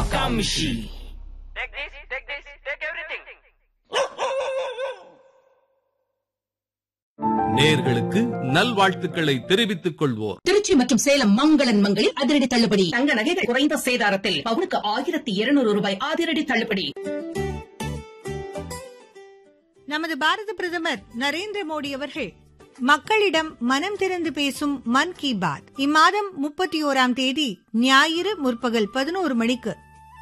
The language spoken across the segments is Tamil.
Makamishi. Take this, take this, take everything. நேர்களுக்கு நல்வாழ்த்துக்களை தெரிவித்துக் கொள்வோர் திருச்சி மற்றும் சேலம் மங்களன் மங்களில் அதிரடி தள்ளுபடி தங்க நகைகள் குறைந்த சேதாரத்தில் பவுனுக்கு ஆயிரத்தி இருநூறு ரூபாய் அதிரடி தள்ளுபடி நமது பாரத பிரதமர் நரேந்திர மோடி அவர்கள் மக்களிடம் மனம் திறந்து பேசும் மன் கி பாத் இம்மாதம் முப்பத்தி ஓராம் தேதி ஞாயிறு முற்பகல் பதினோரு மணிக்கு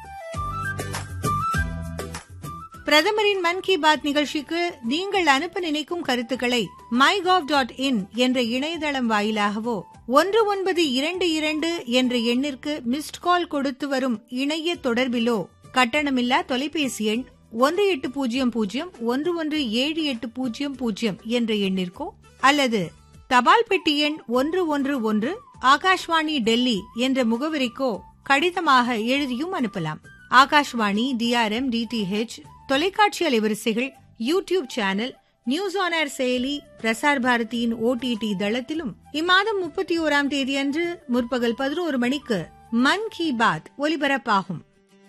பிரதமரின் மன் கி பாத் நிகழ்ச்சிக்கு நீங்கள் அனுப்ப நினைக்கும் கருத்துக்களை மை டாட் இன் என்ற இணையதளம் வாயிலாகவோ ஒன்று ஒன்பது இரண்டு இரண்டு என்ற எண்ணிற்கு மிஸ்ட் கால் கொடுத்து வரும் இணைய தொடர்பிலோ கட்டணமில்லா தொலைபேசி எண் ஒன்று எட்டு பூஜ்ஜியம் பூஜ்ஜியம் ஒன்று ஒன்று ஏழு எட்டு பூஜ்ஜியம் பூஜ்ஜியம் என்ற எண்ணிற்கோ அல்லது தபால் பெட்டி எண் ஒன்று ஒன்று ஒன்று ஆகாஷ்வாணி டெல்லி என்ற முகவரிக்கோ கடிதமாக எழுதியும் அனுப்பலாம் ஆகாஷ்வாணி டிஆர்எம் டிடிஹெச் தொலைக்காட்சி அலைவரிசைகள் YouTube channel news on AIR செயலி பிரசார் பாரதியின் ஓடிடி தளத்திலும் இம்மாதம் முப்பத்தி ஓராம் தேதியன்று முற்பகல் பதினோரு மணிக்கு மன் கி பாத் ஒலிபரப்பாகும்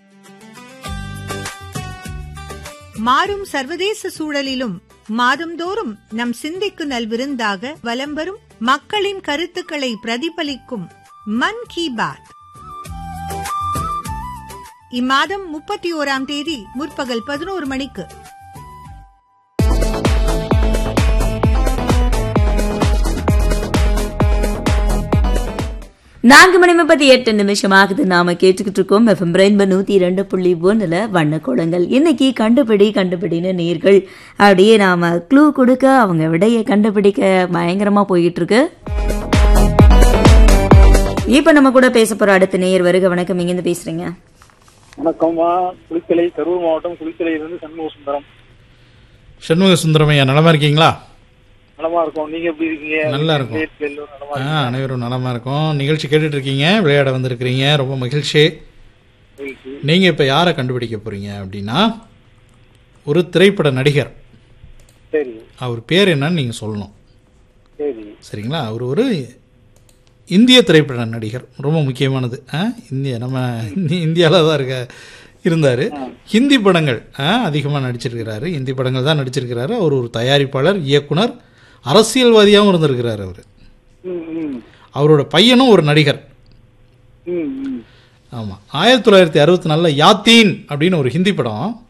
மாறும் சர்வதேச சூழலிலும் மாதந்தோறும் நம் சிந்திக்கு நல்விருந்தாக வலம் வரும் மக்களின் கருத்துக்களை பிரதிபலிக்கும் மன் கி பாத் இம்மாதம் முப்பத்தி ஓராம் தேதி முற்பகல் பதினோரு மணிக்கு நான்கு மணி முப்பத்தி எட்டு நிமிஷம் ஆகுது நாம கேட்டுக்கிட்டு இருக்கோம் எஃப்எம் ரெயின்போ நூத்தி ரெண்டு புள்ளி ஒண்ணுல வண்ண குளங்கள் இன்னைக்கு கண்டுபிடி கண்டுபிடின்னு நேர்கள் அப்படியே நாம க்ளூ கொடுக்க அவங்க விடைய கண்டுபிடிக்க பயங்கரமா போயிட்டு இருக்கு இப்ப நம்ம கூட பேச போற அடுத்த நேயர் வருக வணக்கம் இங்கிருந்து பேசுறீங்க வணக்கம்மா குளித்தலை கரூர் மாவட்டம் குளித்தலையிலிருந்து சண்முக சுந்தரம் சண்முக சுந்தரமையா நலமா இருக்கீங்களா நலமா இருக்கோம் நீங்க எப்படி இருக்கீங்க நல்லா இருக்கோம். வீட்டுல எல்லோரும் நலமா ஆ அனைவரும் நலமா இருக்கோம் நிகழ்ச்சி கேட்டுட்டு இருக்கீங்க விளையாட வந்திருக்கிறீங்க ரொம்ப மகிழ்ச்சி இருக்கீங்க? நீங்க இப்ப யாரை கண்டுபிடிக்க போறீங்க அப்படின்னா ஒரு திரைப்பட நடிகர் சரி அவர் பேர் என்னன்னு நீங்க சொல்லணும் சரி சரிங்களா அவர் ஒரு இந்திய திரைப்பட நடிகர் ரொம்ப முக்கியமானது ஆ? இந்திய நம்ம இந்தியாவில் தான் இருக்க இருந்தார் ஹிந்தி படங்கள் அதிகமாக நடிச்சிருக்கிறாரு ஹிந்தி படங்கள் தான் நடிச்சிருக்கிறாரு அவர் ஒரு தயாரிப்பாளர் இயக்குனர் அரசியல்வாதியாகவும் இருந்திருக்கிறார் அவர் ம் ம் அவரோட பையனும் ஒரு நடிகர் ம் ம் ஆமாம் ஆயிரத்தி தொள்ளாயிரத்தி அறுபத்தி நாலில் யாத்தீன் அப்படின்னு ஒரு ஹிந்தி படம்